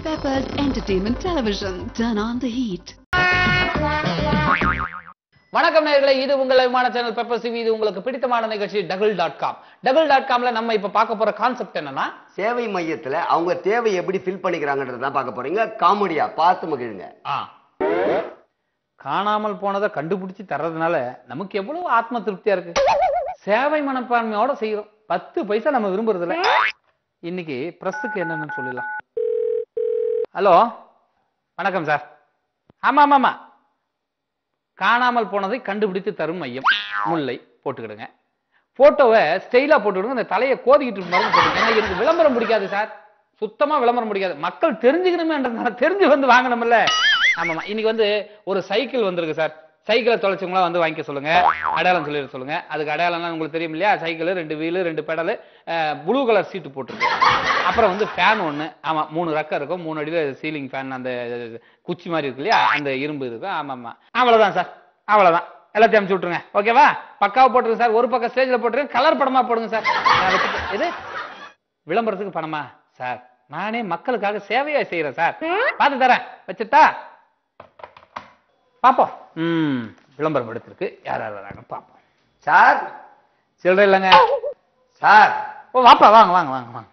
Peppers Entertainment Television. Turn on the heat. வணக்கம் நேயர்களே இது உங்கள் விமான சேனல் பெப்பர் சிவி இது உங்களுக்கு பிடித்தமான நிகழ்ச்சி double dot com double dot காம்ல நம்ம இப்ப பார்க்க போற கான்செப்ட் என்னன்னா சேவை மையத்துல அவங்க தேவையை எப்படி ஃபில் பண்ணிக்கிறாங்கன்றத தான் பார்க்க போறீங்க காமெடியா பார்த்து மகிழுங்க ஆ காணாமல் போனதை கண்டுபிடிச்சு தர்றதுனால நமக்கு எவ்வளவு ஆத்ம திருப்தியா இருக்கு சேவை மனப்பான்மையோட செய்யறோம் பத்து பைசா நம்ம விரும்புறது இல்ல இன்னைக்கு பிரஸுக்கு என்னன்னு சொல்லிடலாம் ஹலோ வணக்கம் சார் ஆமா ஆமா ஆமா காணாமல் போனதை கண்டுபிடித்து தரும் மையம் முல்லை போட்டுக்கிடுங்க போட்டோவை ஸ்டைலா போட்டுக்கிடுங்க அந்த தலையை கோதிக்கிட்டு இருக்க மாதிரி போட்டுக்கிடுங்க ஏன்னா எனக்கு விளம்பரம் பிடிக்காது சார் சுத்தமா விளம்பரம் பிடிக்காது மக்கள் தெரிஞ்சுக்கணுமேன்றதுனால தெரிஞ்சு வந்து வாங்கணும்ல ஆமாமா இன்னைக்கு வந்து ஒரு சைக்கிள் வந்திருக்கு சார் சைக்கிளை தொலைச்சவங்களா வந்து வாங்கிக்க சொல்லுங்க அடையாளம் சொல்லிட சொல்லுங்க அதுக்கு அடையாளம்லாம் உங்களுக்கு தெரியும் இல்லையா சைக்கிள் ரெண்டு வீலு ரெண்டு பெடலு ப்ளூ கலர் சீட்டு போட்டிருக்கு அப்புறம் வந்து ஃபேன் ஒன்று ஆமா மூணு ரெக்கம் இருக்கும் மூணு அடியில் சீலிங் ஃபேன் அந்த குச்சி மாதிரி இருக்கு இல்லையா அந்த இரும்பு இருக்கும் ஆமா ஆமா அவ்வளவுதான் சார் அவ்வளவுதான் எல்லாத்தையும் அனுப்பிச்சு விட்டுருங்க ஓகேவா பக்காவா போட்டுருங்க சார் ஒரு பக்கம் ஸ்டேஜில் போட்டுருங்க கலர் படமா போடுங்க சார் நான் வச்சுட்டு- எது விளம்பரத்துக்கு பணமா சார் நானே மக்களுக்காக சேவையா செய்யறேன் சார் பார்த்து தரேன் வச்சுட்டா பாப்போம் ம் விளம்பரம் எடுத்திருக்கு யார் யார் வராங்க பாப்போம் சார் சில்லறை இல்லைங்க சார் ஓ வாப்பா வாங்க வாங்க வாங்க வாங்க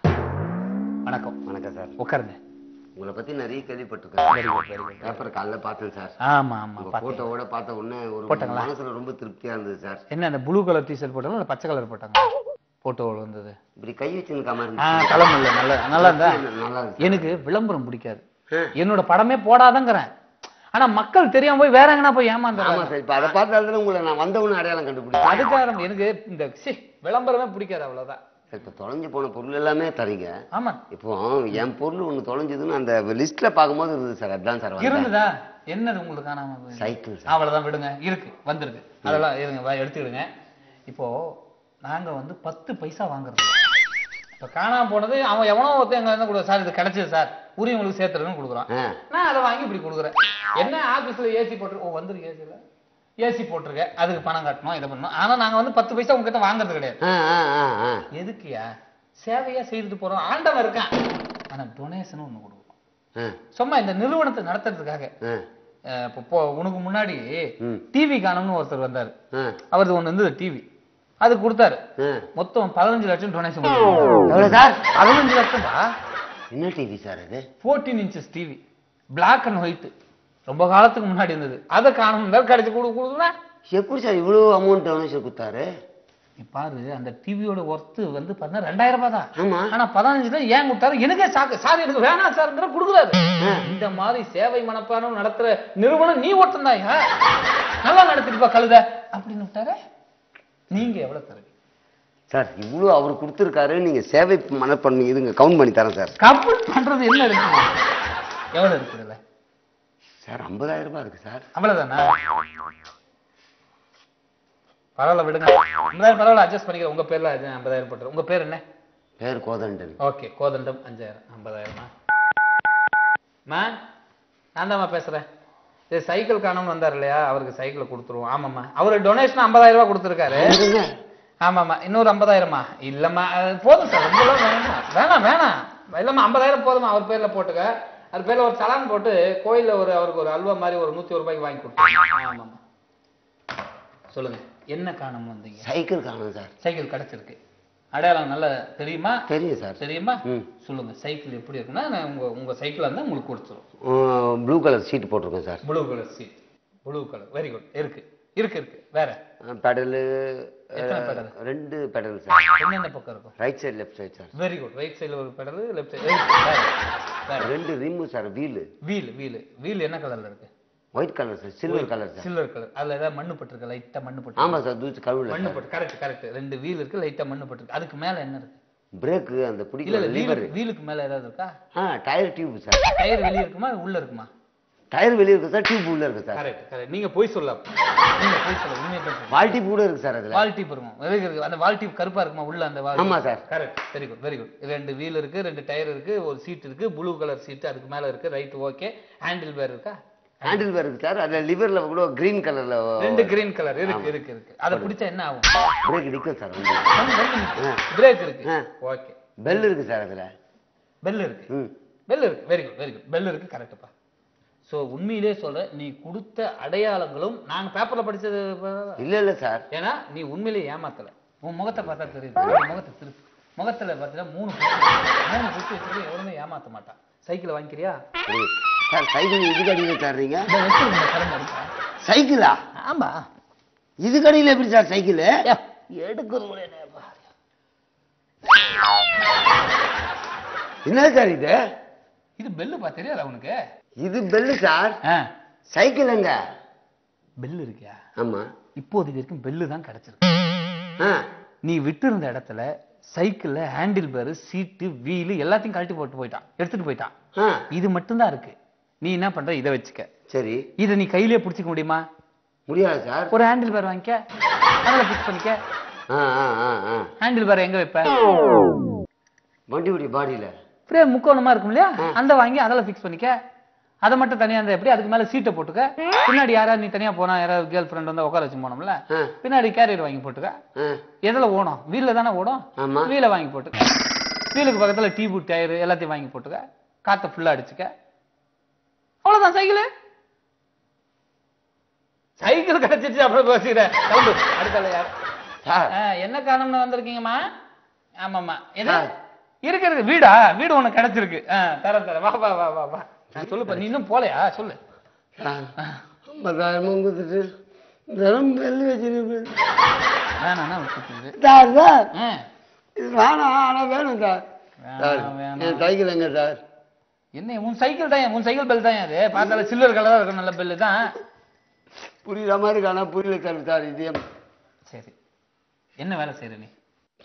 வணக்கம் வணக்கம் சார் உட்காருங்க உங்களை பத்தி நிறைய Very கேள்விப்பட்டிருக்கேன் good, very good. பேப்பர் காலைல பார்த்தேன் சார் ஆமா ஆமா உங்க பார்த்தேன் போட்டோவோட பார்த்த உடனே ஒரு போட்டாங்களா? மனசுல ரொம்ப திருப்தியா இருந்தது சார் என்ன அந்த ப்ளூ கலர் டிஷர்ட் போட்டாங்க இல்ல பச்சை கலர் போட்டாங்க போட்டோ வந்தது இப்படி கை வச்சுருக்காம ஆ இருந்துச்சு கிளம்பு இல்ல நல்ல நல்லா இருந்தா நல்லா இருந்துச்சு எனக்கு விளம்பரம் பிடிக்காது ஆ. என்னோட படமே போடாதங்கிறேன் ஆனா மக்கள் தெரியாம போய் வேற எங்கனா போய் ஆமா ஏமாந்துறாங்க சார் இப்ப அதை பார்த்தாலும் உங்களை நான் வந்தவனு அடையாளம் கண்டுபிடிச்சேன் அதுக்காக எனக்கு இந்த சி விளம்பரமே பிடிக்காது அவ்வளவுதான் சார், இப்ப தொலைஞ்சு போன பொருள் எல்லாமே தரீங்க ஆமா இப்போ என் பொருள் ஒண்ணு தொலைஞ்சதுன்னு அந்த லிஸ்ட்ல பார்க்கும்போது இருந்தது சார் அதான் சார் வந்தேன். இருந்ததா என்னது உங்களுக்கு காணாம போய்? சைக்கிள் சார் அவ்வளவுதான் விடுங்க இருக்கு வந்திருக்கு அதெல்லாம் இருங்க வா, எடுத்துக்கிடுங்க இப்போ நாங்க வந்து பத்து பைசா வாங்குறது இப்ப காணாம போனது அவன் எவனோ ஒருத்தன் எங்க என்ன கொடுக்க சார் இது கிடைச்சது சார் உரிய உங்களுக்கு சேர்த்துருன்னு கொடுக்குறான் ஆ. நான் அதை வாங்கி இப்படி கொடுக்குறேன் என்ன ஆபீஸ்ல ஏசி போட்டு ஓ வந்துருக்கு ஏசில ஏசி போட்டிருக்க அதுக்கு பணம் கட்டணும் இதை பண்ணணும் ஆனா நாங்க வந்து பத்து பைசா உங்ககிட்ட வாங்குறது கிடையாது ஆ, ஆ, ஆ, ஆ. எதுக்குயா சேவையா செய்துட்டு போறோம் ஆண்டவன் இருக்கான் ஆனா டொனேஷன் ஒண்ணு கொடுக்குறோம் ஆ, சும்மா இந்த நிறுவனத்தை நடத்துறதுக்காக ஆ, அஹ் இப்போ போ- உனக்கு முன்னாடி ம். டிவி காணம்னு ஒருத்தர் வந்தாரு ஆ, அவரது ஒண்ணு இருந்தது டிவி அது கொடுத்தாரு ஆ. மொத்தம் பதினஞ்சு லட்சம் டொனேஷன் எவ்வளவு சார் பதினஞ்சு லட்சம் என்ன டிவி சார் அது fourteen inches TV black and white ரொம்ப காலத்துக்கு முன்னாடி இருந்தது அதை காணும் கிடைச்சு கொடு கொடுக்குறா எப்படி சார் இவ்வளவு அமௌண்ட் டொனேஷன் கொடுத்தாரு நீ பாரு அந்த டிவியோட ஒர்த்து வந்து பார்த்தா ரெண்டாயிரம் ரூபாய் தான் ஆமா ஆனா பதினஞ்சுல ஏன் கொடுத்தாரு எனக்கே சாக்கு சார் எனக்கு வேணாம் சார் கொடுக்குறாரு இந்த மாதிரி சேவை மனப்பானம் நடத்துற நிறுவனம் நீ ஒருத்தந்தாயா நல்லா நடத்திருப்பா கழுத அப்படின்னு விட்டாரு நீங்க எவ்வளவு தருவீங்க சார் இவ்வளவு அவர் கொடுத்துருக்காரு நீங்க சேவை மனப்பான்மை இதுங்க கவுண்ட் பண்ணி தரேன் சார் கம்பெனி பண்றது என்ன இருக்கு எவ்வளவு இருக்குதுல்ல சார் ஐம்பதாயிரம் ரூபாய் இருக்கு சார் அவ்வளவுதானா பரவாயில்ல விடுங்க ஐம்பதாயிரம் பரவாயில்ல அட்ஜஸ்ட் பண்ணிக்கிறேன் உங்க பேர்ல அது ஐம்பதாயிரம் போட்டுரு உங்க பேர் என்ன பேர் கோதண்டன் ஓகே கோதண்டம் அஞ்சாயிரம் ஐம்பதாயிரமா மா நான் தாம்மா பேசுறேன் இது சைக்கிள் காணோம்னு வந்தார் இல்லையா அவருக்கு சைக்கிள் கொடுத்துருவோம் ஆமாம்மா அவர் டொனேஷன் ஐம்பதாயிரம் ரூபாய் கொடுத்துருக்காரு ஆமாம்மா இன்னொரு ஐம்பதாயிரமா இல்லம்மா அது போதும் சார் ரொம்பலாம் வேணாம் வேணாம் வேணாம் இல்லம்மா ஐம்பதாயிரம் போதுமா அவர் பேர்ல போட்டுக்க அவர் பேர்ல ஒரு சலான் போட்டு கோயில்ல ஒரு அவருக்கு ஒரு அல்வா மாதிரி ஒரு நூத்தி ஒரு ரூபாய்க்கு வாங்கி கொடுத்தோம் ஆமாம்மா சொல்லுங்க என்ன காணோம்னு வந்தீங்க சைக்கிள் காணும் சார் சைக்கிள் கிடைச்சிருக்கு அடையாளம் நல்லா தெரியுமா தெரியும் சார் தெரியுமா ம். சொல்லுங்க சைக்கிள் எப்படி இருக்குன்னா நான் உங்க உங்க சைக்கிள் இருந்தா உங்களுக்கு கொடுத்துரும் ப்ளூ கலர் சீட் போட்டிருக்கேன் sir blue colour seat blue colour very good இருக்கு இருக்கு இருக்கு வேற பெடலு எத்தனை pedal? ரெண்டு பெடல் சார் என்னென்ன பக்கம் இருக்கும் right side left side sir very good right சைடுல ஒரு பெடல் லெஃப்ட் சைடு வேற வேற ரெண்டு rim sir wheel wheel wheel wheel என்ன கலர்ல இருக்கு white colour sir silver colour sir silver colour அதுல ஏதாவது மண்ணு பட்டிருக்கு லைட்டா மண்ணு பட்டு ஆமா சார் தூச்சு கழுவுல மண்ணு பட்டு கரெக்ட் கரெக்ட் ரெண்டு வீல் இருக்கு லைட்டா மண்ணு பட்டிருக்கு அதுக்கு மேல என்ன இருக்கு பிரேக்கு அந்த இல்ல பிடிக்கல இல்ல லிவர் வீலுக்கு வீலுக்கு மேல ஏதாவது இருக்கா ஆ டயர் டியூப் சார் டயர் வெளிய இருக்குமா அது உள்ள இருக்குமா டயர் வெளியே இருக்கு சார் டியூப் உள்ள இருக்கு சார் கரெக்ட் கரெக்ட் நீங்க போய் சொல்ல நீங்க போய் சொல்ல உண்மையை தான் சொல்லுங்க. வால் டியூப் கூட இருக்கு சார் அதுல வால் டியூப் இருக்கும் இருக்கு, இருக்கு. அந்த வால் டியூப் கருப்பா இருக்குமா உள்ள அந்த வால் ஆமா sir. Correct very good very good ரெண்டு வீல் இருக்கு ரெண்டு டயர் இருக்கு ஒரு சீட் இருக்கு ப்ளூ கலர் சீட் அதுக்கு மேல இருக்கு ரைட் ஓகே ஹேண்டில் பேர் இருக்கா ஹேண்டில் பேர் இருக்கு சார் அதுல லிவர்ல கூட கிரீன் கலர்ல ரெண்டு கிரீன் கலர் இருக்கு இருக்கு இருக்கு அதை பிடிச்சா என்ன ஆகும் பிரேக் நிக்கும் சார் வந்து பிரேக் இருக்கு ஆ. ஓகே பெல் இருக்கு சார் அதுல பெல் இருக்கு ம் பெல் இருக்கு very good very good bell இருக்கு கரெக்டுப்பா ஸோ உண்மையிலே சொல்ற நீ கொடுத்த அடையாளங்களும் நாங்க பேப்பர்ல படிச்சது ப- இல்ல இல்ல சார் ஏன்னா நீ உண்மையிலே ஏமாத்தல உன் முகத்தை பார்த்தா தெரியுது உன் முகத்தை திருப்பி முகத்துல பார்த்தீங்கன்னா மூணு குத்து மூணு குத்து வச்சிருக்க எவனுமே ஏமாத்த மாட்டான் சைக்கிள் வாங்கிக்கிறியா சரி. சார் சைக்கிள் இதுக்கு அடியில் தர்றீங்க இந்த வச்சிருக்க திறமை இருக்கா சைக்கிளா ஆமா இதுக்கு அடியில் எப்படி சார் சைக்கிள் எடுக்கிறோம் என்ன சார் இது இது பெல்லுப்பா தெரியாதா உனக்கு இது பெல்லு சார் சைக்கிள் எங்க பெல் இருக்கியா ஆமா இப்போதைக்கு வரைக்கும் பெல்லு தான் கிடைச்சிருக்கு ஆ நீ விட்டு இருந்த இடத்துல சைக்கிள்ல ஹேண்டில் பேரு சீட்டு வீலு எல்லாத்தையும் கழட்டி போட்டு போயிட்டான் எடுத்துட்டு போயிட்டான் ஆ இது மட்டும்தான் இருக்கு நீ என்ன பண்ற இதை வச்சுக்க சரி இதை நீ கையிலே பிடிச்சிக்க முடியுமா முடியாது சார் ஒரு ஹேண்டில் பேர் வாங்கிக்க அதில் ஃபிக்ஸ் பண்ணிக்க ஆ ஆ ஆ ஆ ஹேண்டில் பேர் எங்க வைப்ப வண்டியுடைய பாடியில ஃப்ரேம் முக்கோணமா இருக்கும் இல்லையா அந்த வாங்கி அதில் ஃபிக்ஸ் பண்ணிக்க அதை மட்டும் தனியா இருந்தா எப்படி அதுக்கு மேல சீட்டை போட்டுக்க பின்னாடி யாராவது நீ தனியா போனா யாராவது கேர்ள் ஃப்ரெண்ட் வந்து உட்கார வச்சு போனோம்ல ஆ பின்னாடி கேரியர் வாங்கி போட்டுக்க ஆ எதுல ஓடும் வீல்ல தானே ஓடும் ஆமா வீலை வாங்கி போட்டுக்க வீலுக்கு பக்கத்துல டீ பூட் டயர் எல்லாத்தையும் வாங்கி போட்டுக்க காத்த ஃபுல்லா அடிச்சுக்க அவ்வளவுதான் சைக்கிள் சைக்கிள் கிடைச்சிச்சு அப்புறம் பேசுகிறேன் கிளம்பு அடுத்தால யார் சார் ஆ, என்ன காரணம்னு வந்திருக்கீங்கம்மா ஆமாம்மா எது சார். இருக்கு இருக்கு வீடா வீடு உனக்கு கிடைச்சிருக்கு ஆ தரேன் தரேன் வா வா வா வா வா நான் சொல்லுப்பா நீ இன்னும் போலையா சொல்லு சார் ஐம்பதாயிரமும் கொடுத்துட்டு தினம் பெல்லு வச்சிருப்பேன் வேணாண்ணா விட்டுட்டு சார் சார் ஆ இது வேணாம் ஆனா வேணும் சார் சார் வேணாம், வேணாம். என் சைக்கிள் எங்க சார் என்ன உன் சைக்கிள் தான் உன் சைக்கிள் பெல் தான் அது பார்த்தால சில்வர் கலரா இருக்கும் நல்ல பெல்லு தான் புரியுற மாதிரி இருக்கு ஆனா புரியல சார் சார் இது என் சரி என்ன வேலை செய்யற நீ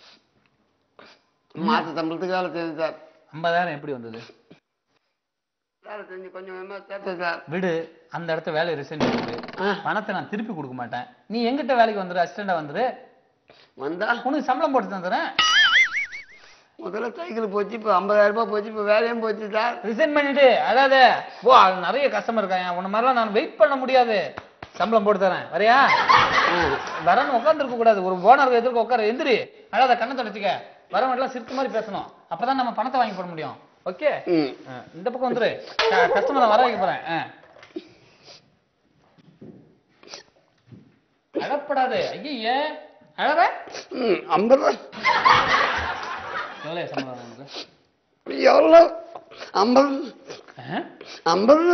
மாச சம்பளத்துக்கு வேலை செய்யுது சார் ஐம்பதாயிரம் எப்படி வந்தது வேலை செஞ்சு கொஞ்சம் கொஞ்சமா சேர்த்தேன் சார் விடு அந்த இடத்த வேலையை ரிசைன் பண்ணிடு ஆ. பணத்தை நான் திருப்பி கொடுக்க மாட்டேன் நீ எங்கிட்ட வேலைக்கு வந்துரு அசிஸ்டண்டா வந்துரு வந்தா உனக்கு சம்பளம் போட்டு தந்துறேன் முதல்ல சைக்கிள் போச்சு இப்போ ஐம்பதாயிரம் ரூபாய் போச்சு இப்போ வேலையும் போச்சு சார் ரிசைன் பண்ணிட்டு அழாத ஓ அது நிறைய கஸ்டமர் இருக்காங்க உன்ன மாதிரிலாம் நான் வெயிட் பண்ண முடியாது சம்பளம் போட்டு தரேன் வரையா வரன்னு உட்காந்துருக்க கூடாது ஒரு ஓனர் எதிர்க்க உட்கார எந்திரி அழாத கண்ணை தொடச்சிக்க வரவங்கலாம் சிரித்த மாதிரி பேசணும் அப்பதான் நம்ம பணத்தை வாங்கி போட முடியும் ஓகே ம் இந்த பக்கம் வந்துரு கஸ்டமரை வர வைக்க போறேன் ஆ. அழப்படாது ஐயே அழற ம் ஐம்பது எவ்வளவு சம்பளம் உனக்கு எவ்வளோ ஐம்பது ஆ? ஐம்பது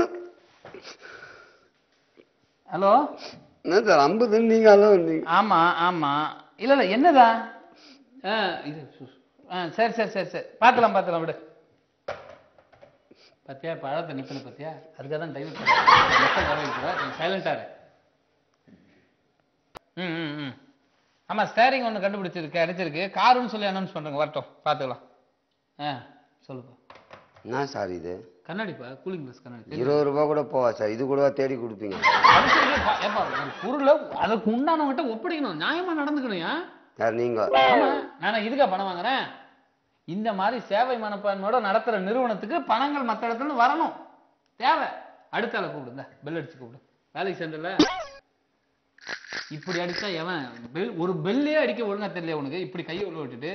ஹலோ என்ன சார் ஐம்பது நீங்க அளவு வந்தீங்க ஆமா ஆமா இல்ல இல்ல என்னதா ஆ, இது சு- ஆ, சரி சரி சரி சரி பார்த்துலாம் பார்த்துலாம் விடு பாத்தியா இப்போ அழத்தை நிப்பல பாத்தியா அதுக்காக தான் டைவர்ட் பண்ணேன் சைலண்டா இரு ம் ம் ம் ஆமா ஸ்டேரிங் ஒன்று கண்டுபிடிச்சிருக்கு அடிச்சிருக்கு காருன்னு சொல்லி அனௌன்ஸ் பண்றேங்க வரட்டும் பார்த்துக்கலாம் ஆ சொல்லுப்பா என்ன சார் இது கண்ணாடிப்பா கூலிங் கிளாஸ் கண்ணாடி தெரியுமா? இருபது ரூபாய் கூட போவா சார் இது கூடவா தேடி கொடுப்பீங்க அடிச்சிருக்கு, பா- ஏப்பா, ஒரு பொருளை அதுக்கு உண்டானவங்கிட்ட ஒப்படைக்கணும் நியாயமா நடந்துக்கணும் ஏன் சார் நீங்க ஆமா நான் இதுக்கா பணம் வாங்குறேன் இந்த மாதிரி சேவை மனப்பான்மையோட நடத்துற நிறுவனத்துக்கு பணங்கள் மத்த இடத்துல இருந்து வரணும் தேவை அடுத்த ஆளை கூப்பிடுங்க பெல் அடிச்சு கூப்பிடு வேலைக்கு சேர்ந்தல இப்படி அடிச்சா எவன் பெல் ஒரு பெல்லே அடிக்க ஒழுங்கா தெரியல உனக்கு இப்படி கையை உள்ள விட்டுட்டு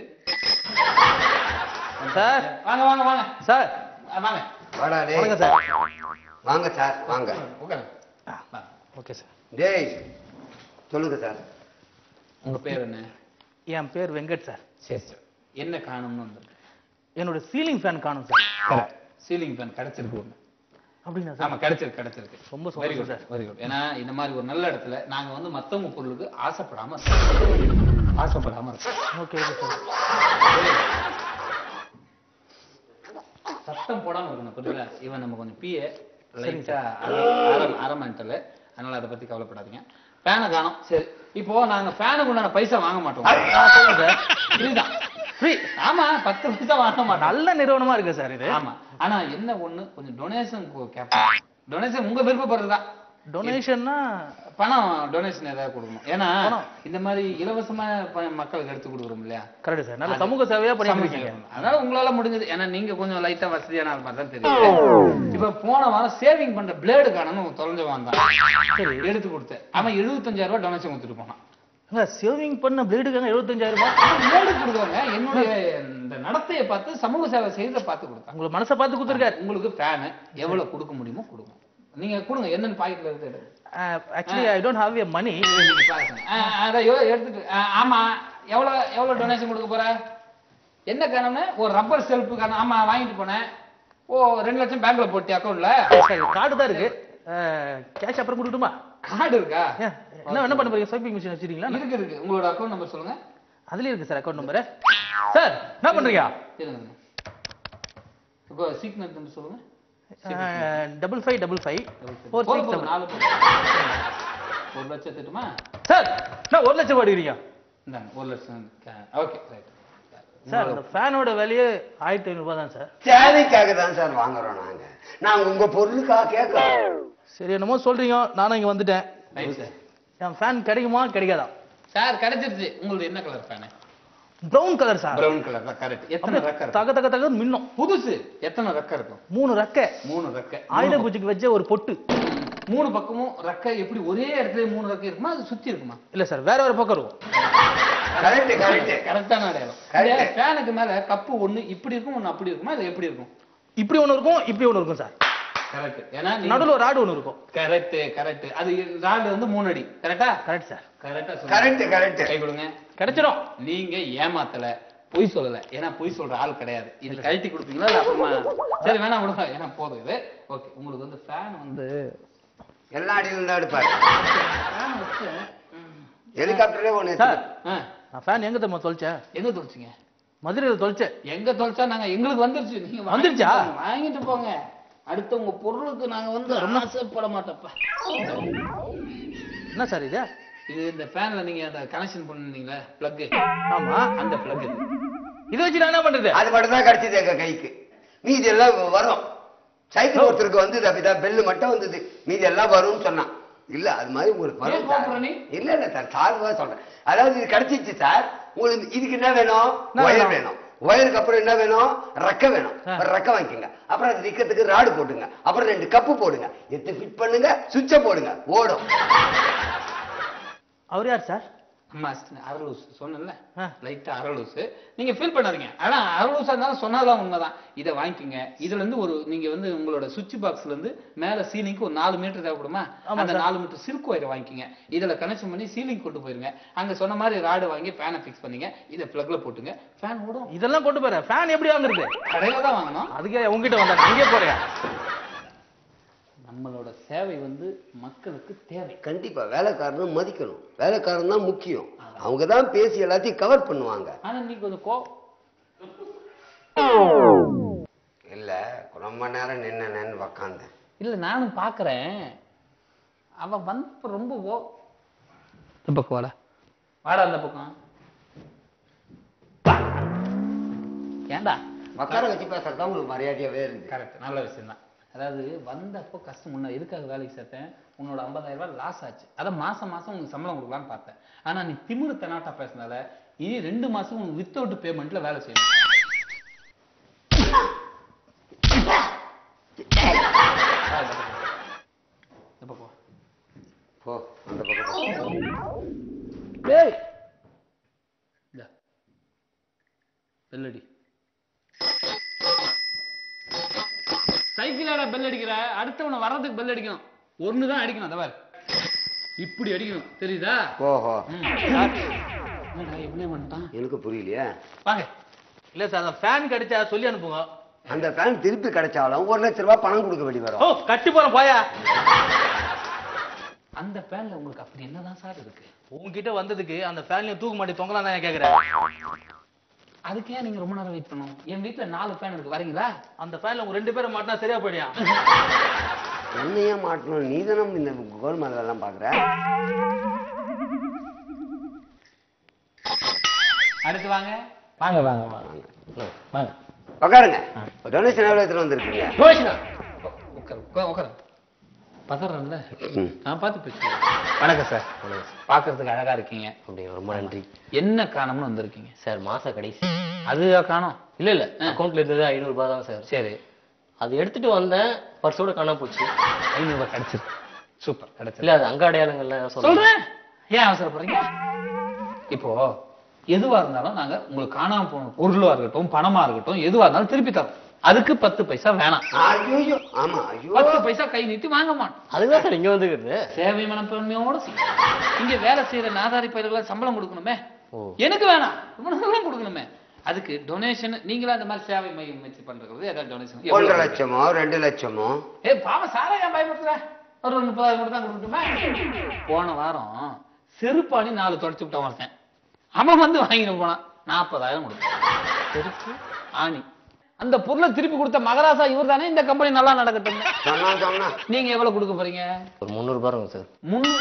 சார் வாங்க வாங்க வாங்க சார் ஆ, வாங்க வாடா டேய் வணக்கம் சார் வாங்க சார் வாங்க உட்காருங்க வாங்க. ஓகே சார் டேய் சொல்லுங்க சார் உங்க பேர் என்ன என் பேர் வெங்கட் சார் சரி சரி என்ன காணும்னு வந்து என்னோட சீலிங் ஃபேன் காணும் சார் சீலிங் ஃபேன் கிடைச்சிருக்கு ஒண்ணு அப்படிங்களா ஆமா சார் கிடைச்சிருக்கு கிடைச்சிருக்கு ரொம்ப வெரி சந்தோஷம் குட் சார் வெரி குட் ஏன்னா இந்த மாதிரி ஒரு நல்ல இடத்துல நாங்க வந்து மத்தவங்க பொருளுக்கு ஆசைப்படாம இருக்கோம். ஆசைப்படாம இருக்கோம் ஓகே ஓகே சார் சத்தம் போடாம இருக்கணும் புரியல இவன் நம்ம கொஞ்சம் பிஏ லைட்டா அரை மென்டல் அதனால அதை பத்தி கவலைப்படாதீங்க ஃபேனை காணும் சரி இப்போ நாங்க ஃபேனுக்கு உண்டான பைசா வாங்க மாட்டோம் இதுதான் ஃப்ரீ ஆமா பத்து பைசா வாங்க மாட்டோம் நல்ல நிறுவனமா இருக்கு சார் இது ஆமா ஆனா என்ன ஒண்ணு கொஞ்சம் டொனேஷன் கேட்போம் டொனேஷன் உங்க விருப்பப்படுறதா டொனேஷன்னா பணம் டொனேஷன் ஏதாவது கொடுக்கணும் ஏன்னா பணம். இந்த மாதிரி இலவசமா ப- மக்களுக்கு எடுத்து கொடுக்குறோம் இல்லையா கரெக்ட் சார் நல்ல சமூக சேவையா பண்ணிட்டு சமூக இருக்கீங்க சேவை. அதனால உங்களால முடிஞ்சது ஏன்னா நீங்க கொஞ்சம் லைட்டா வசதியான ஆள் மாதிரி தான் தெரியும் இப்ப போன வாரம் சேவிங் பண்ற பிளேடு காணணும் தொலைஞ்ச வந்தான் சரி எடுத்து கொடுத்தேன் அவன் 75000 ரூபாய் டொனேஷன் கொடுத்துட்டு போனான் சேவிங் பண்ண பிளேடுக்காங்க எழுபத்தஞ்சாயிரம் ரூபாய் ஏழு கொடுக்குறாங்க என்னுடைய இந்த நடத்தையை பார்த்து சமூக சேவை செய்யறத பார்த்து கொடுத்தாங்க உங்களை மனசை பார்த்து கொடுத்துருக்காரு உங்களுக்கு ஃபேனு எவ்வளவு கொடுக்க முடியுமோ கொடுங்க நீங்க கொடுங்க என்னென்ன பாக்கெட்ல இருக்கு எடுங்க. Actually I don't have a money நீங்க பாருங்க. ஆ, அதான் யோ, எடுத்துட்டு ஆ, ஆமா எவ்வளவு எவ்வளவு டொனேஷன் கொடுக்க போற என்ன காரணம்னு ஒரு ரப்பர் செல்ஃபு காரணம் ஆமா வாங்கிட்டு போனேன் ஓ ரெண்டு லட்சம் பேங்க்ல போட்டி அக்கௌண்ட்ல கார்டு தான் இருக்கு கேஷ் அப்புறம் கொடுக்கட்டுமா கார்டு இருக்கா ஏன், என்ன என்ன பண்ண போறீங்க ஸ்வைப்பிங் மிஷின் வச்சிருக்கீங்களா இருக்கு இருக்கு உங்களோட அக்கௌண்ட் நம்பர் சொல்லுங்க அதுலயே இருக்கு சார் அக்கௌண்ட் நம்பர் சார் என்ன பண்றீங்க இருங்க இப்போ சீக்னட் நம்பர் சொல்லுங்க double five double five four போதும், சிக்ஸ் போதும், நாலு போதும். ஒரு லட்சம் திட்டுமா சார் நான் ஒரு லட்சம் போடுறீங்க இந்தாங்க ஒரு லட்சம் ஓகே ரைட் சார் இந்த ஃபேனோட விலையே ஆயிரத்தி ஐநூறு ரூபாய் தான் சார் தேவைக்காக தான் சார் வாங்குறோம் நாங்க நாங்க உங்க பொருளுக்காக கேட்கறோம் சரி என்னமோ சொல்றீங்க நானும் இங்க வந்துட்டேன் ரைட் சார் என் ஃபேன் கிடைக்குமா கிடைக்காதா சார் கிடைச்சிருச்சு உங்களுக்கு என்ன colour fan brown colour sir brown colour தான் கரெக்ட் எத்தனை அப்படியே ரெக்க இருக்கும் தக தக தக மின்னும் புதுசு எத்தனை ரெக்க இருக்கும் மூணு ரெக்கை மூணு ரெக்க ஆயுத பூஜைக்கு வச்ச ஒரு பொட்டு மூணு பக்கமும் ரெக்க எப்படி ஒரே இடத்துல மூணு ரெக்க இருக்குமா அது சுத்தி இருக்குமா இல்ல சார் வேற ஒரு பக்கம் இருக்கும் கரெக்ட் கரெக்ட் கரெக்டான அடையாளம் Correct. இந்த ஃபேனுக்கு மேல கப்பு ஒண்ணு இப்படி இருக்கும் ஒண்ணு அப்படி இருக்குமா இது எப்படி இருக்கும் இப்படி ஒண்ணு இருக்கும் இப்படி ஒண்ணு இருக்கும் சார் கரெக்ட் ஏன்னா நடுவுல ஒரு ராடு ஒண்ணு இருக்கும் கரெக்ட் கரெக்ட் அது ராடு வந்து மூணு அடி கரெக்டா கரெக்ட் சார் கரெக்டா கரெக்ட் கரெக்ட் கை கொடுங்க கிடைச்சிடும் நீங்க ஏமாத்தல பொய் சொல்லல ஏன்னா பொய் சொல்ற ஆள் கிடையாது இது கழட்டி கொடுப்பீங்களா இல்ல அப்புறமா சரி வேணாம் விடுங்க ஏன்னா போதும் இது ஓகே உங்களுக்கு வந்து ஃபேன் வந்து எல்லா அடியிலும் தான் எடுப்பாரு ஃபேன் வச்சு ஹெலிகாப்டரே ஒண்ணு சார் ஆ, நான் ஃபேன் எங்க தெரியுமா தொலைச்சேன் எங்க தொலைச்சிங்க மதுரையில் தொலைச்சேன் எங்க தொலைச்சா நாங்க எங்களுக்கு வந்துருச்சு நீங்க வாங்கிட்டு வந்துருச்சா? போங்க, வாங்கிட்டு போங்க அடுத்த உங்க பொருளுக்கு நாங்க வந்து ஆசைப்பட மாட்டோப்பா என்ன சார் இது இது இந்த ஃபேன்ல நீங்க அந்த கனெக்ஷன் பண்ணிருந்தீங்களா பிளக் ஆமா அந்த பிளக் இது இதை வச்சு நான் என்ன பண்றது அது மட்டும் தான் கிடைச்சது எங்க கைக்கு மீதி எல்லாம் வரும் சைக்கிள் ஒருத்தருக்கு வந்து அப்படிதான் பெல்லு மட்டும் வந்தது மீதி எல்லாம் வரும்னு சொன்னான் இல்ல அது மாதிரி உங்களுக்கு வரும் ஏன் சார். கோபுரம் நீ? இல்ல இல்ல சார் சார்வா சொல்றேன் அதாவது இது கிடைச்சிச்சு சார் உங்களுக்கு இதுக்கு என்ன வேணும் என்ன ஒயர் வேணும்? வேணும் ஒயருக்கு அப்புறம் என்ன வேணும் ரெக்க வேணும் ஆ. ஒரு ரெக்க வாங்கிக்கோங்க அப்புறம் அது நிக்கிறதுக்கு ராடு போட்டுங்க அப்புறம் ரெண்டு கப்பு போடுங்க எடுத்து ஃபிட் பண்ணுங்க சுவிட்ச போடுங்க ஓடும் அவர் யார் சார் அம்மா அரலூஸ் சொன்னேன்ல ஆ. லைட்டா அரலூஸ் நீங்க ஃபீல் பண்ணாதீங்க ஆனா அரலூஸா இருந்தாலும் சொன்னாதான் உண்மைதான் இதை வாங்கிக்கோங்க இதுல இருந்து ஒரு நீங்க வந்து உங்களோட சுவிட்ச் பாக்ஸ்ல இருந்து மேல சீலிங்க்கு ஒரு நாலு மீட்டர் தேவைப்படுமா ஆமா அந்த சார். நாலு மீட்டர் சில்க் ஒயரை வாங்கிக்கோங்க இதுல கனெக்ஷன் பண்ணி சீலிங் கொண்டு போயிருங்க அங்க சொன்ன மாதிரி ராடு வாங்கி ஃபேனை ஃபிக்ஸ் பண்ணீங்க இதை பிளக்ல போட்டுங்க ஃபேன் ஓடும் இதெல்லாம் கொண்டு போறேன் ஃபேன் எப்படி வாங்குறது கடையில தான் வாங்கணும் அதுக்கே உங்ககிட்ட வந்தாங்க அங்கேயே போறியா நம்மளோட சேவை வந்து மக்களுக்கு தேவை கண்டிப்பா வேலைக்காரனும் மதிக்கணும் வேலைக்காரன் தான் முக்கியம் அவங்க தான் பேசி எல்லாத்தையும் கவர் பண்ணுவாங்க ஆனா நீ கொஞ்சம் கோ இல்ல ரொம்ப நேரம் நின்னு உக்காந்தேன் இல்ல நானும் பாக்குறேன் அவ வந்தப்ப ரொம்ப ஓ இந்த பக்கம் வாடா வாடா அந்த பக்கம் ஏன்டா உட்கார வச்சு பேசுறது தான் உங்களுக்கு மரியாதையாவே இருக்கு கரெக்ட் நல்ல விஷயம் தான் அதாவது வந்தப்போ கஷ்டம் முன்ன எதுக்காக வேலைக்கு சேர்த்தேன் உன்னோட 50000 ரூபாய் லாஸ் ஆச்சு அதை மாசம் மாசம் உனக்கு சம்பளம் கொடுக்கலாம்னு பார்த்தேன் ஆனா நீ திமிரு தெனாட்டா பேசினால இனி ரெண்டு மாசம் உனக்கு வித்தவுட் பேமெண்ட்ல வேலை செய்யணும் வா, இந்த பக்கம் வா. போ அந்த பக்கம் போ. டேய் இந்தா. பெல் அடி சைக்கிளால பெல் அடிக்கிற அடுத்தவனை வர்றதுக்கு பெல் அடிக்கணும் ஒண்ணு தான் அடிக்கணும் அந்த பாரு இப்படி அடிக்கணும் தெரியுதா ஓஹோ ம். சார். என்னடா இப்படியே வந்துட்டான் எனக்கு புரியலையே வாங்க இல்ல சார் அந்த ஃபேன் கிடைச்சா சொல்லி அனுப்புங்க அந்த ஃபேன் திருப்பி கிடைச்சாலும் ஒரு லட்ச ரூபாய் பணம் கொடுக்க வேண்டி ஓ வரும் கட்டி போறேன் போயா அந்த பேன்ல உங்களுக்கு அப்படி என்னதான் சார் இருக்கு உங்ககிட்ட வந்ததுக்கு அந்த ஃபேன்லயும் தூக்க மாட்டி தொங்கலாம் தான் கேக்குறேன் அதுக்கு ஏன் நீங்க ரொம்ப நேரம் வெயிட் பண்ணணும் என் வீட்ல நாலு ஃபேன் இருக்கு வரீங்களா அந்த ஃபேன்ல உங்க ரெண்டு பேரும் மாட்டினா சரியா போயிடியா என்னையே மாட்டணும் நீ தானே இந்த கோல்மால் எல்லாம் பாக்குற அடுத்து வாங்க வாங்க வாங்க வாங்க வாங்க உட்காருங்க டொனேஷன் எவ்வளவு எடுத்துட்டு வந்திருக்கீங்க யோசினா உட்காரு உட்காரு உட்காரு பதறேன்ல ம். நான் பார்த்து பேசுறேன் வணக்கம் சார் பார்க்கறதுக்கு அழகா இருக்கீங்க அப்படி ரொம்ப நன்றி என்ன காணம்னு வந்திருக்கீங்க சார் மாச கடைசி அது காணோம் இல்ல இல்ல அக்கௌண்ட்ல இருந்தது ஐநூறு ரூபாய் தான் சார் சரி அது எடுத்துட்டு வந்தேன் பர்ஸோட காணாம போச்சு ஐநூறு ரூபாய் கிடைச்சிருக்கு சூப்பர் கிடைச்சிருக்கு இல்ல அது அங்க அடையாளங்கள்லாம் சொல்றேன் சொல்றேன் ஏன் அவசரப்படுறீங்க இப்போ எதுவா இருந்தாலும் நாங்க உங்களுக்கு காணாம போன பொருளா இருக்கட்டும் பணமா இருக்கட்டும் எதுவா இருந்தாலும் திருப்பி தரோம் அதுக்கு பத்து பைசா வேணாம் ஐயோ ஆமா ஐயோ பத்து பைசா கை நீட்டி வாங்க மாட்டோம் அதுதான் சார் இங்க வந்துக்கிறது சேவை மனப்பான்மையோட செய்யும். இங்க வேலை செய்யற நாதாரி பயிர்களுக்கு சம்பளம் கொடுக்கணுமே ஓ. எனக்கு வேணாம் இவனுக்கு கொடுக்கணுமே அதுக்கு டொனேஷன் நீங்களா அந்த மாதிரி சேவை மையம் வச்சு பண்றது ஏதாவது டொனேஷன் ஒன்றரை லட்சமோ ரெண்டு லட்சமோ ஏ பாவம் சாரா ஏன் பயப்படுத்துற ஒரு ஒரு முப்பதாயிரம் மட்டும் தான் கொடுக்கட்டுமே போன வாரம் செருப்பாணி நாலு தொடச்சு விட்டான் ஒருத்தன் அவன் வந்து வாங்கிட்டு போனான் நாற்பதாயிரம் கொடுத்தான் ஆணி அந்த பொருளை திருப்பி கொடுத்த மகராசா இவர் தானே இந்த கம்பெனி நல்லா நடக்கட்டும் சொன்னா சொன்னா நீங்க எவ்வளவு கொடுக்க போறீங்க ஒரு முந்நூறு ரூபாய் இருக்கும் சார் முன்னூறு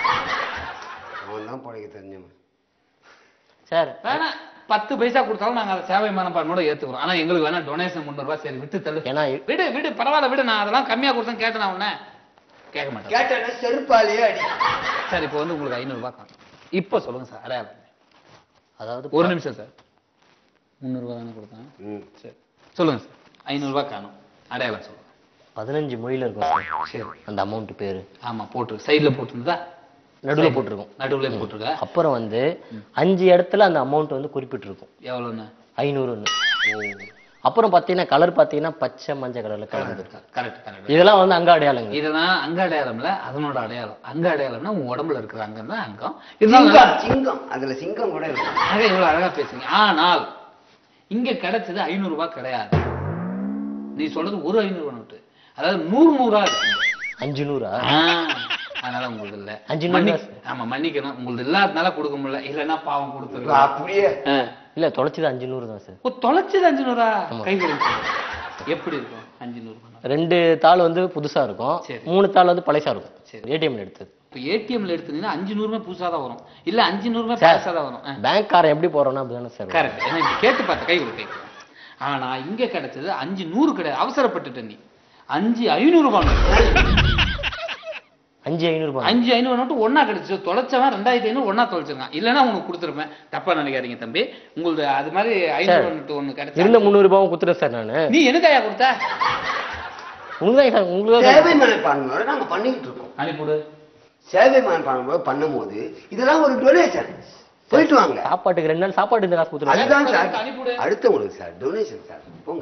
அவன் தான் பிழைக்க தெரிஞ்சவன் சார் வேணாம் பத்து பைசா கொடுத்தாலும் நாங்க அதை சேவை மனப்பான்மையோட ஏத்துக்கிறோம் ஆனா எங்களுக்கு வேணா டொனேஷன் முந்நூறு ரூபாய் சரி விட்டு தள்ளு ஏன்னா விடு விடு பரவாயில்ல விடு நான் அதெல்லாம் கம்மியா கொடுத்தேன் கேட்டேன் நான் உன்ன கேட்க மாட்டேன் கேட்டேன்னா செருப்பாலேயே அடி சார் இப்போ வந்து உங்களுக்கு ஐநூறு ரூபாய் காணும் இப்போ சொல்லுங்க சார் அடையாளம் அதாவது ஒரு நிமிஷம் சார் முந்நூறுரூவா தானே கொடுத்தேன் ம். சரி சொல்லுங்க சார் ஐநூறுரூவா காணும் அடையாளம் சொல்லுங்க பதினஞ்சு மொழியில இருக்கும் சார் சரி அந்த அமௌண்ட் பேரு ஆமா போட்டு சைடுல போட்டிருந்ததா நடுவுல போட்டிருக்கும் நடுவுல போட்டிருக்க அப்புறம் வந்து அஞ்சு இடத்துல அந்த அமௌண்ட் வந்து குறிப்பிட்டிருக்கும் எவ்வளோன்னு ஐநூறுன்னு அப்புறம் பார்த்தீங்கன்னா கலர் பார்த்தீங்கன்னா பச்சை மஞ்சள் கலர்ல கலந்து கரெக்ட் கரெக்ட் இதெல்லாம் வந்து அங்க அடையாளங்க இதெல்லாம் அங்க அடையாளம்ல அதனோட அடையாளம் அங்க அடையாளம்னா உன் உடம்புல இருக்கிற அங்கம் தான் அங்கம் இருந்தாலும் சிங்கம் சிங்கம் அதுல சிங்கம் கூட இருக்கும் ஆக இவ்வளவு அழகா பேசுங்க ஆனால் இங்க கிடைச்சது ஐநூறு ரூபாய் கிடையாது நீ சொல்றது ஒரு ஐநூறு நோட்டு அதாவது நூறு நூறா இருக்கு அஞ்சு நூறா ஆ, அதனால உங்களுக்கு இல்ல அஞ்சு நூறு மன்னி- தான் ஆமா மன்னிக்கணும் உங்களுக்கு இல்லாதனால கொடுக்க முடியல இல்லைன்னா பாவம் கொடுத்துருக்கலாம் அப்படியே இல்ல தொலைச்சது அஞ்சு நூறு தான் சார் ஓ தொலைச்சது அஞ்சு நூறா கை கொடுங்க எப்படி இருக்கும் அஞ்சு நூறு பணம் ரெண்டு தாள் வந்து புதுசா இருக்கும் சரி. மூணு தாள் வந்து பழசா இருக்கும் சரி. ஏடிஎம்ல எடுத்தது இப்போ ஏடிஎம்ல எடுத்தீங்கன்னா அஞ்சு நூறுமே புதுசா தான் வரும் இல்ல அஞ்சு நூறுமே சார். பழசா தான் வரும் பேங்க் காரன் எப்படி போறோம்னா அப்படிதானே சார் வரும். கரெக்ட் ஏன்னா இப்படி கேட்டு பார்த்த கை கொடு கை கொடு. ஆனா இங்க கிடைச்சது அஞ்சு நூறு கிடையாது அவசரப்பட்டுட்ட நீ அஞ்சு ஐநூறு ரூபாய் நோட்டு. அஞ்சு ஐநூறு ரூபாய் அஞ்சு ஐநூறு நோட்டு ஒண்ணா கிடைச்சு தொலைச்சவன் ரெண்டாயிரத்தி ஐநூறு ஒண்ணா தொலைச்சிருக்கான் இல்லைன்னா உனக்கு கொடுத்துருப்பேன் தப்பா நினைக்காதீங்க தம்பி உங்களுக்கு அது மாதிரி ஐநூறு நோட்டு ஒண்ணு கிடைச்சா இருந்த முந்நூறு ரூபாவும் குத்துறேன் சார் நானு நீ எனக்காயா கொடுத்த உங்களுக்கு சார் உங்களுக்கு சேவை மனப்பான்மையோட நாங்க பண்ணிக்கிட்டு இருக்கோம் அனுப்பிவிடு சேவை மனப்பான்மையோட பண்ணும்போது இதெல்லாம் ஒரு டொனேஷன் போயிட்டு வாங்க சாப்பாட்டுக்கு ரெண்டு நாள் சாப்பாட்டு இந்த காசு கொடுத்துருவாங்க அதுதான் சார் அனுப்பிவிடு. அடுத்தவங்களுக்கு சார் டொனேஷன் சார் போங்க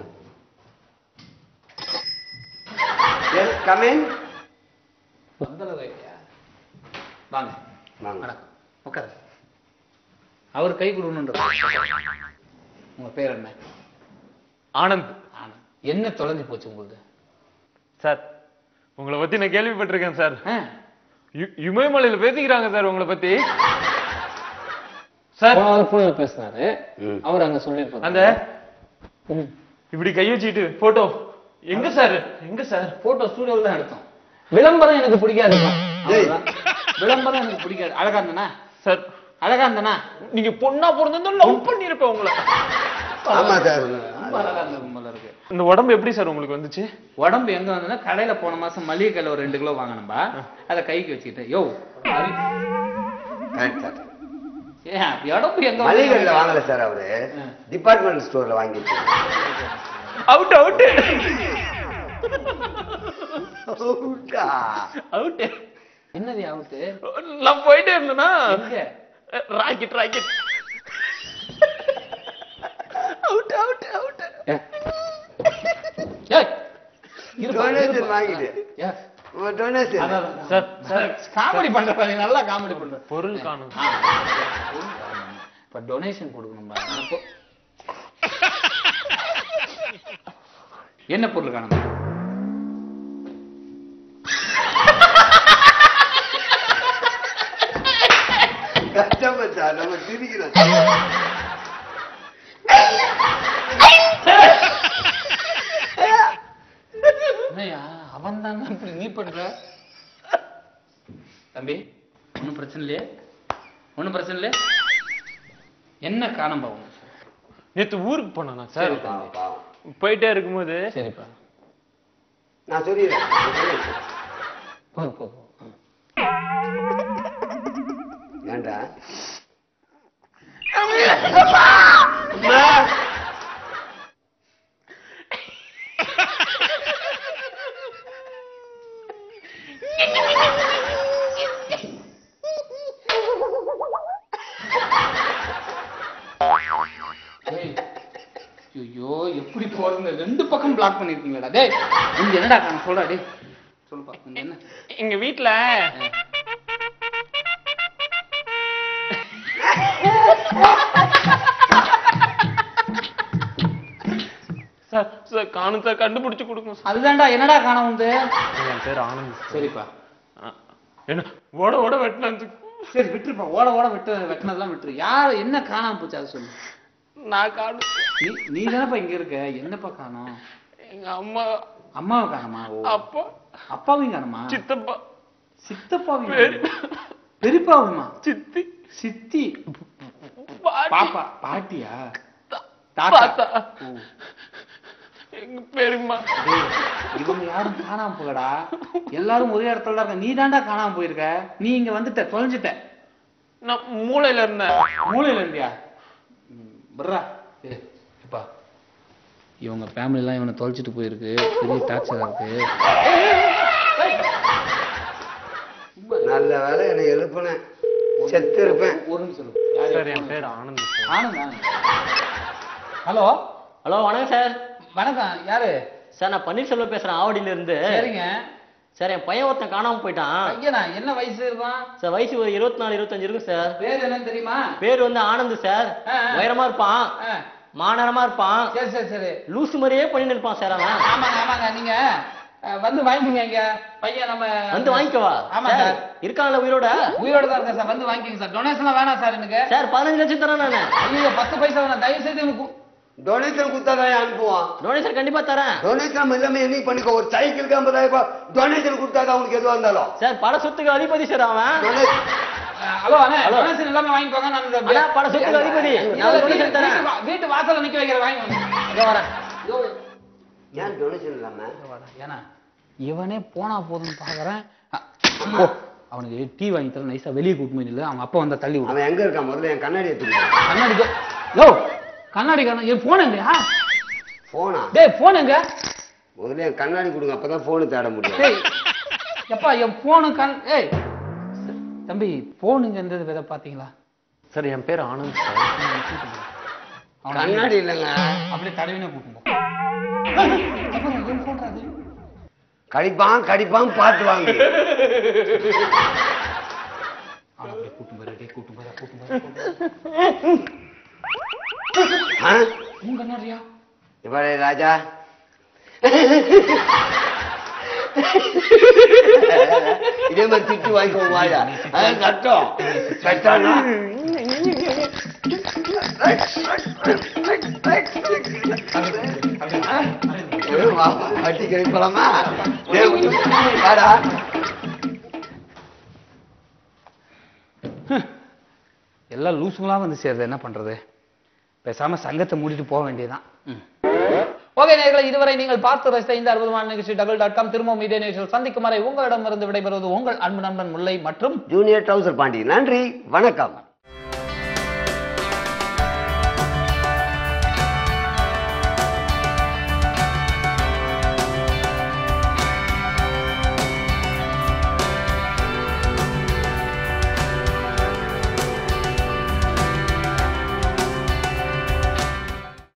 எஸ் கமின் வந்தளவு இல்லையா வாங்க வாங்க வணக்கம் உட்காரு அவர் கை கொடுக்கணுன்ற உங்க பேர் என்ன ஆனந்த் ஆனந்த். என்ன தொலைஞ்சு போச்சு உங்களுக்கு சார் உங்களை பத்தி நான் கேள்விப்பட்டிருக்கேன் சார் ஆ, யு- இமயமலையில பேசிக்கிறாங்க சார் உங்களை பத்தி சார் போன வாரம் phone ல பேசினாரு ம். அவர் அங்க சொல்லியிருப்பாரு அந்த இப்படி கை வச்சுக்கிட்டு போட்டோ எங்க சார் எங்க சார் போட்டோ ஸ்டூடியோல தான் எடுத்தோம் விளம்பரம் எனக்கு பிடிக்காது ஏய். விளம்பரம் எனக்கு பிடிக்காது அழகா இருந்தனா சார் அழகா இருந்தனா நீங்க பொண்ணா பிறந்திருந்தா லவ் பண்ணிருப்பேன் உங்களை ஆமா சார் ரொம்ப அழகா இருந்திருக்கும் போல இருக்கு இந்த உடம்பு எப்படி சார் உங்களுக்கு வந்துச்சு உடம்பு எங்க வந்ததுன்னா கடையில போன மாசம் மளிகை கடையில ஒரு ரெண்டு கிலோ வாங்கினம்பா அதை கைக்கு வச்சுக்கிட்டு யோ அரி- கரெக்ட் சார் ஏன் உடம்பு எங்க மளிகைல வந்து- வாங்கல சார் அவரு டிபார்ட்மெண்ட் ஸ்டோர்ல வாங்கிருக்காரு அவுட் அவுட் அவுட் என்னது அவுட்டு நான் போயிட்டே இருந்தேனா எங்க rocket rocket out out out ஏய். ஏய். இருப்பா, டொனேஷன் இருப்பா. வாங்கிடு ஏய். டொனேஷன் அதான், அதான். சார் சார் காமெடி பண்ற பாருங்க நல்லா காமெடி பண்ற பொருள் காணும் ஆ. இப்ப டொனேஷன் கொடுக்கணும்பா அப்போ- என்ன பொருள் காணும் கஷ்டமா சார் நம்ம சிரிக்கிறோம் என்னய்யா அவன் தாங்க இப்படி நீ பண்ற தம்பி ஒண்ணும் பிரச்சனை இல்லையே ஒண்ணும் பிரச்சனை இல்லையே என்ன காணம்பா உனக்கு நேத்து ஊருக்கு போனா சார் சரி தம்பி. பாவம். போயிட்டே இருக்கும்போது சரிப்பா நான் சொல்லிடுறேன் போ போ போ. ஏன்டா இவங்க ரெண்டு பக்கம் பிளாக் பண்ணிருக்கீங்களா டேய் இங்க என்னடா காணும் சொல்றா டேய் சொல்லுப்பா இங்க என்ன எங்க வீட்ல சார் சார் காணும் சார் கண்டுபிடிச்சு கொடுங்க சார் அதுதான்டா என்னடா காணோம் வந்து என் பேர் ஆனந்த் சார் சரிப்பா ஆ, என்ன ஓட ஓட வெட்டினாச்சு சரி விட்டுருப்பா ஓட ஓட வெட்டு வெட்டினதெல்லாம் விட்டுரு யார் என்ன காணாம போச்சு அதை சொல்லு நான் காணும் நீ நீ தானப்பா இங்க இருக்க என்னப்பா காணோம் எங்க அம்மா அம்மாவை காணுமா ஓ அப்பா அப்பாவையும் காணுமா சித்தப்பா சித்தப்பாவையும் பெரிய- காணுமா? பெரியப்பாவுமா சித்தி சித்தி பாட்டி, பாப்பா பாட்டியா தாத்தா தாத்தா ஓ. எங்க பெரியம்மா டேய், இவங்க யாரும் காணாம போகடா எல்லாரும் ஒரே இடத்துல தான் இருக்க நீ தான்டா காணாம போயிருக்க நீ இங்க வந்துட்ட தொலைஞ்சிட்ட நான் மூளையில இருந்தேன் மூளையில இருந்தியா பர்ரா இப்பா இவங்க ஃபேமிலி எல்லாம் இவனை தொலைச்சிட்டு போயிருக்கு பெரிய டார்ச்சரா இருக்கு நல்ல வேலை என்னை எழுப்புனேன் செத்து இருப்பேன் ஒரு நிமிஷம் இரு. யாரு? சார் என் பேர் Anand sir Anand Anand hello hello வணக்கம் சார் வணக்கம் யாரு சார் நான் பன்னீர்செல்வம் பேசுறேன் ஆவடியில இருந்து சரிங்க சார் என் பையன் ஒருத்தன் காணாம போயிட்டான் ஐயனா என்ன வயசு இருக்கும் சார் வயசு ஒரு இருபத்தி நாலு இருபத்தஞ்சு இருக்கும் சார் பேர் என்னன்னு தெரியுமா பேர் வந்து ஆனந்த் சார் ஆ, ஆ. உயரமா இருப்பான் ஆ, மாநரமா இருப்பான் சரி சரி சரி லூசு மாதிரியே பண்ணிட்டு இருப்பான் சார் அவன் ஆமாங்க ஆமாங்க நீங்க அஹ், வந்து வாங்கிக்கோங்க இங்க பையன் நம்ம வந்து வாங்கிக்கவா ஆமா சார் சார் இருக்காங்களா உயிரோட உயிரோட தான் இருக்கேன் சார் வந்து வாங்கிக்கோங்க சார் டொனேஷன்லாம் வேணாம் சார் எனக்கு சார் பதினஞ்சு லட்சம் தரேன் நானு ஐயோ பத்து பைசா வேணாம் தயவு செய்து எனக்கு டொனேஷன் கொடுத்தாதான் அனுப்புவான் டொனேஷன் கண்டிப்பா தரேன் டொனேஷன் எல்லாமே என்ன பண்ணிக்கோ ஒரு சைக்கிளுக்கு ஐம்பதாயிரம் ரூபாய் டொனேஷன் கொடுத்தாதான் உனக்கு எதுவா இருந்தாலும் சார் பட சொத்துக்கு அதிபதி சார் அவன் டொனே- அஹ், ஹலோ அண்ணே ஹலோ. டொனேஷன் எல்லாமே வாங்கிக்கோங்க நான் இந்த- அண்ணா பட சொத்துக்கு அதிபதி இல்ல, நான் வீட்டு- டொனேஷன் தரேன் வீட்டு வா- வீட்டு வாசல்ல நிக்க வைக்கிற வாங்கிக்கோங்க இதோ வரேன் ஏன் டொனேஷன் இல்லாம ஏன்னா இவனே போனா போதும்னு பாக்குறேன் அ- போ. அவனுக்கு டீ வாங்கி தர நைஸா வெளியே கூட்டு போய் நில்லு அவங்க அப்பா வந்தா தள்ளி விடு அவன் எங்க இருக்கான் முதல்ல என் கண்ணாடி எடுத்துக்கிட்டான் கண்ணாடி தோ- யோ கண்ணாடி கண்ணா என் போன் எங்கயா போனா டேய் போன் எங்க முதல்ல என் கண்ணாடி கொடுங்க அப்பதான் போனு தேட முடியும் டேய் எப்பா என் போனு கண் ஏய் தம்பி போனுங்க இருந்தது விதை பாத்தீங்களா சார் என் பேர் ஆனந்த் சார் அவனை கண்ணாடி இல்லைங்க அப்படியே தடவினே கூட்டும் போ கடிப்பான் கடிப்பான் பார்த்து வாங்க அவனை அப்படியே கூட்டும் போயிரு டேய் கூட்டும் போயிரு கூட்டும் போயிரு கூட்டும் போயிரு. ஆ? உன் கண்ணாடியா இவரே ராஜா இதே மாதிரி திட்டு வாங்கிக்கோ வாயா அதான் சட்டம் சட்டம்னா வட்டி கிடைப்பலாமா வாடா எல்லாம் லூசுங்களா வந்து சேருது என்ன பண்றது பேசாம சங்கத்தை மூடிட்டு போக வேண்டியதுதான் ஓகே நேர்களை இதுவரை நீங்கள் பார்த்து ரசித்த இந்த அற்புதமான நிகழ்ச்சி டபுள் டாட் காம் திரும்பவும் இதே நிகழ்ச்சியில் சந்திக்கும் வரை உங்களிடமிருந்து விடைபெறுவது உங்கள் அன்பு நண்பன் முல்லை மற்றும் ஜூனியர் ட்ரௌசர் பாண்டி நன்றி வணக்கம்